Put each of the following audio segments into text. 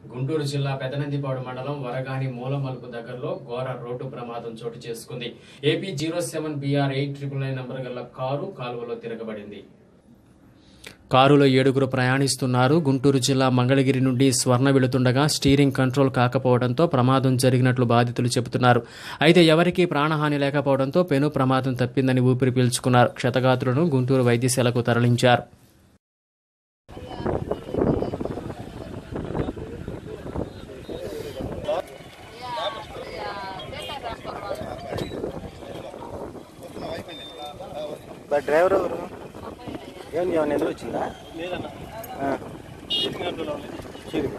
గుంటూరు జిల్లా పెదనందిపాడు మండలం వరగాని మూలమలుపు దగ్గరలో ఘోర రోడ్డు ప్రమాదం చోటు చేసుకుంది AP zero seven BR eight triple nine number గల కారు కాలువలో తిరగబడింది కారులో ఏడుగురు ప్రయాణిస్తున్నారు గుంటూరు జిల్లా మంగళగిరి నుండి స్వర్ణ వెళుతుండగా స్టీరింగ్ కంట్రోల్ కాకపోవడంతో ప్రమాదం జరిగినట్లు బాధితులు చెబుతున్నారు అయితే ఎవరికీ ప్రాణహాని లేకపోవడంతో పెను ప్రమాదం తప్పిందని ఊపిరి పీల్చుకున్నారు క్షతగాత్రులను గుంటూరు వైద్యశాలకు తరలించారు బట్ డ్రైవర్ ఎవరు ఏం ఏమైనా ఎదురు వచ్చిందా ఆ. చీలిక.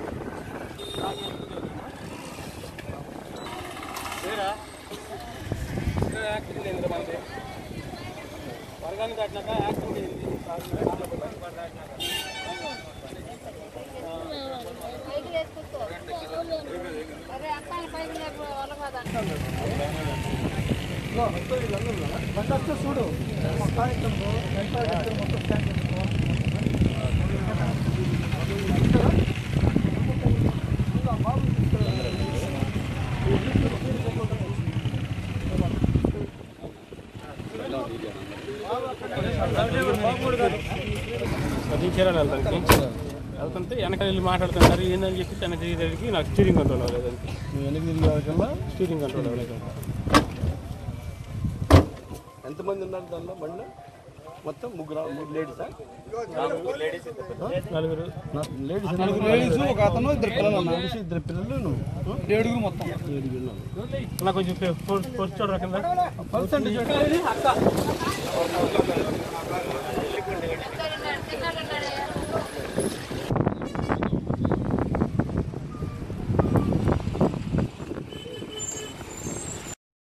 అరే అక్కడ పైకి లేపు వాళ్ళ బాధ అది చీరాలు వెళ్తానికి వెళ్తుంటే వెనక వెళ్ళి మాట్లాడుతున్నారు ఏందని చెప్పి వెనక తిరిగి నాకు స్టీరింగ్ కంట్రోల్ అవ్వలేదు నువ్వు వెనక్కి తిరిగి కల్లా స్టీరింగ్ కంట్రోల్ అవ్వలేదు ఎంతమంది ఉన్నారు దానిలో బండిలో మొత్తం ముగ్గురు మూడు లేడీసా నలుగురు లేడీస్ లేడీస్ ఒక అతను ఇద్దరు పిల్లలు లేడీస్ ఇద్దరు పిల్లలు నువ్వు ఏడుగురు మొత్తం ఏడుగురు నాకు కొంచెం పోస్ట్ పోస్ట్ చూడరా కింద పర్సెంటేజ్ తిన్నాడు తిన్నాడు